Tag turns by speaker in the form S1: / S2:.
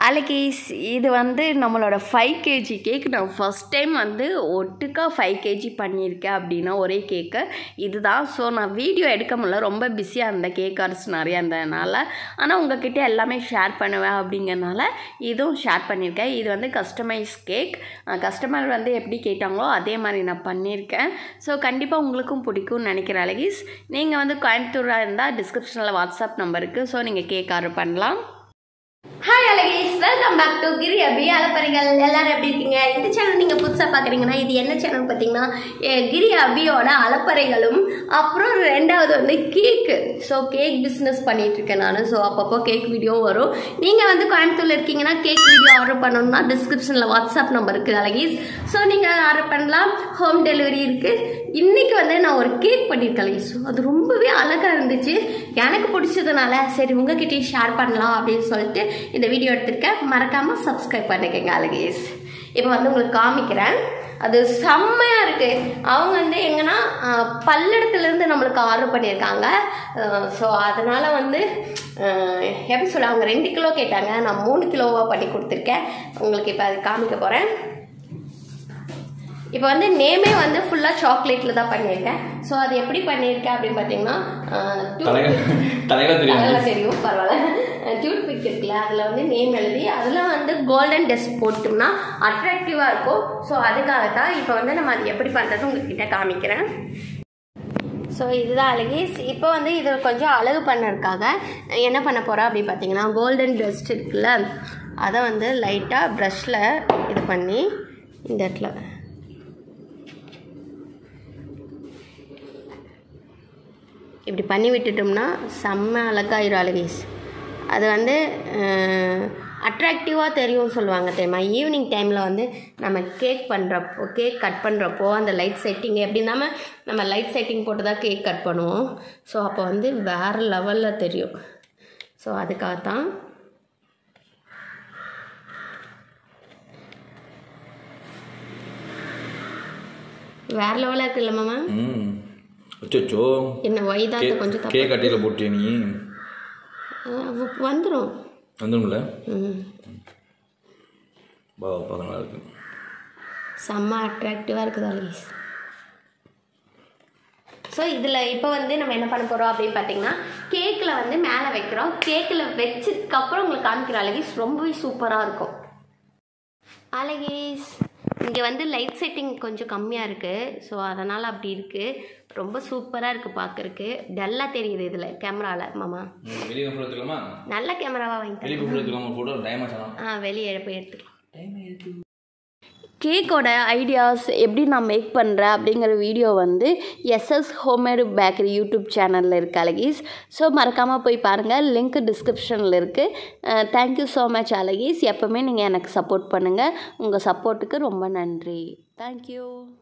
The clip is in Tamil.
S1: அலகேஸ் இது வந்து நம்மளோட ஃபைவ் கேஜி கேக் நான் ஃபஸ்ட் டைம் வந்து ஒட்டுக்கா ஃபைவ் கேஜி பண்ணியிருக்கேன் அப்படின்னா ஒரே கேக்கு இதுதான் ஸோ நான் வீடியோ எடுக்க முடியல ரொம்ப பிஸியாக இருந்தேன் கேக் ஆர்ட்ஸ் நிறையா இருந்ததுனால ஆனால் உங்ககிட்ட எல்லாமே ஷேர் பண்ணுவேன் அப்படிங்கறனால இதுவும் ஷேர் பண்ணியிருக்கேன் இது வந்து கஸ்டமைஸ் கேக் கஸ்டமர் வந்து எப்படி கேட்டாங்களோ அதே மாதிரி நான் பண்ணியிருக்கேன் ஸோ கண்டிப்பாக உங்களுக்கும் பிடிக்கும்னு நினைக்கிறேன் அலகீஸ் நீங்கள் வந்து கோயம்புத்தூராக இருந்தால் டிஸ்கிரிப்ஷனில் வாட்ஸ்அப் நம்பர் இருக்குது ஸோ நீங்கள் கேக் ஆர்டர் பண்ணலாம்
S2: hi Alagesh welcome back to Giri Abi அலப்பறைகள் எல்லாரும் எப்படி இருக்கீங்க இந்த சேனல் நீங்கள் புதுசாக பார்க்குறீங்கன்னா இது என்ன சேனல் பார்த்தீங்கன்னா எ- கிரி அபியோட அலப்பறைகளும் அப்புறம் ரெண்டாவது வந்து கேக்கு ஸோ கேக் பிஸ்னஸ் பண்ணிட்டு இருக்கேன் நான் ஸோ அப்பப்போ கேக் வீடியோ வரும் நீங்கள் வந்து கோயம்புத்தூர்ல இருக்கீங்கன்னா கேக் வீடியோ ஆர்டர் பண்ணணும்னா டிஸ்கிரிப்ஷனில் வாட்ஸ்அப் நம்பர் இருக்குது அழகீஸ் ஸோ நீங்கள் ஆர்டர் பண்ணலாம் ஹோம் டெலிவரி இருக்குது இன்னைக்கு வந்து நான் ஒரு கேக் பண்ணியிருக்கேன் அழகீஸ் ஸோ அது ரொம்பவே அழகாக இருந்துச்சு எனக்கு பிடிச்சதுனால சரி உங்ககிட்டயும் ஷேர் பண்ணலாம் அப்படின்னு சொல்லிட்டு இந்த வீடியோ எடுத்திருக்கேன் மறக்காமல் சப்ஸ்கிரைப் பண்ணிக்கங்க அழகேஸ் இப்போ வந்து உங்களுக்கு காமிக்கிறேன் அது செம்மையாக இருக்குது அவங்க வந்து எங்கன்னா அஹ், பல்லடத்துலேருந்து நம்மளுக்கு ஆர்டர் பண்ணியிருக்காங்க ஸோ அதனால் வந்து அஹ், எப்படி சொல்ல அவங்க ரெண்டு கிலோ கேட்டாங்க நான் மூணு கிலோவாக பண்ணி கொடுத்துருக்கேன் உங்களுக்கு இப்போ அது காமிக்க போகிறேன் இப்போ வந்து நேமே வந்து ஃபுல்லாக சாக்லேட்டில் தான் பண்ணியிருக்கேன் ஸோ அது எப்படி பண்ணியிருக்கேன் அப்படின்னு பார்த்தீங்கன்னா அஹ், two-
S3: தலைவர் தலைவர் தெரியும்
S2: அதெல்லாம் தெரியும் பரவாயில்ல டியூட் பிக் இருக்குல்ல அதில் வந்து நேம் எழுதி அதில் வந்து கோல்டன் டெஸ்ட் போட்டோம்னா அட்ராக்டிவாக இருக்கும் ஸோ அதுக்காக தான் இப்போ வந்து நம்ம அது எப்படி பண்ணுறது உங்ககிட்ட காமிக்கிறேன் ஸோ இதுதான் அழகேஸ் இப்போ வந்து இது கொஞ்சம் அழகு பண்ணறதுக்காக என்ன பண்ண போகிறோம் அப்படின்னு பார்த்தீங்கன்னா கோல்டன் டஸ்ட் இருக்குல்ல அதை வந்து லைட்டாக ப்ரஷில் இது பண்ணி இந்த இடத்துல இப்படி பண்ணி விட்டுட்டோம்னா செம்ம அழகாயிரும் அழகேஸ் அது வந்து அட்ராக்டிவாக தெரியும்னு சொல்லுவாங்க தெரியுமா ஈவினிங் டைமில் வந்து நம்ம கேக் பண்ணுறப்போ கேக் கட் பண்ணுறப்போ அந்த லைட் செட்டிங் எப்படி இல்லாமல் நம்ம லைட் செட்டிங் போட்டு தான் கேக் கட் பண்ணுவோம் ஸோ அப்போ வந்து வேறு லெவலில் தெரியும் ஸோ அதுக்காகத்தான் வேறு லெவலாக இருக்குல்ல மாமா
S3: ம் அச்சோ
S2: என்ன வைதாத்த கொஞ்சம் தப்பு
S3: கேக் கட்டியில் போட்டிய நீ
S2: வந்துடும்
S3: வந்துடும்ல
S2: ம்
S3: பா பார்க்க நல்லா இருக்கு
S2: செம்ம அட்ராக்டிவாக இருக்குது அலீஸ் ஸோ இதில் இப்போ வந்து நம்ம என்ன பண்ண போகிறோம் அப்படின்னு பார்த்தீங்கன்னா கேக்கில் வந்து மேலே வைக்கிறோம் கேக்கில் வச்சதுக்கப்புறம் உங்களுக்கு காமிக்கிற அழகீஸ் ரொம்பவே சூப்பராக இருக்கும் அழகீஸ் இங்கே வந்து லைட் செட்டிங் கொஞ்சம் கம்மியாக இருக்குது ஸோ அதனால் அப்படி இருக்குது ரொம்ப சூப்பராக இருக்குது பார்க்குறக்கு டல்லாக தெரியுது இதில் கேமராவில் மாமா
S3: வெளியே ஃபோட்டோ எடுத்துக்கலாமா
S2: நல்ல கேமராவாக வாங்கிக்கலாம்
S3: வெளியே ஃபோட்டோ எடுத்துக்கலாமா ஃபோட்டோ டைம் ஆச்சா
S2: ஆ வெளியே போய் எடுத்துக்கலாம்
S1: கேக்கோட ஐடியாஸ் எப்படி நான் மேக் பண்ணுறேன் அப்படிங்கிற வீடியோ வந்து எஸ்எஸ் ஹோம்மேடு பேக்கரி யூடியூப் சேனலில் இருக்கு அழகீஸ் ஸோ மறக்காமல் போய் பாருங்கள் லிங்க் டிஸ்கிரிப்ஷனில் இருக்குது தேங்க்யூ ஸோ மச் அழகீஸ் எப்போவுமே நீங்கள் எனக்கு சப்போர்ட் பண்ணுங்கள் உங்கள் சப்போர்ட்டுக்கு ரொம்ப நன்றி தேங்க்யூ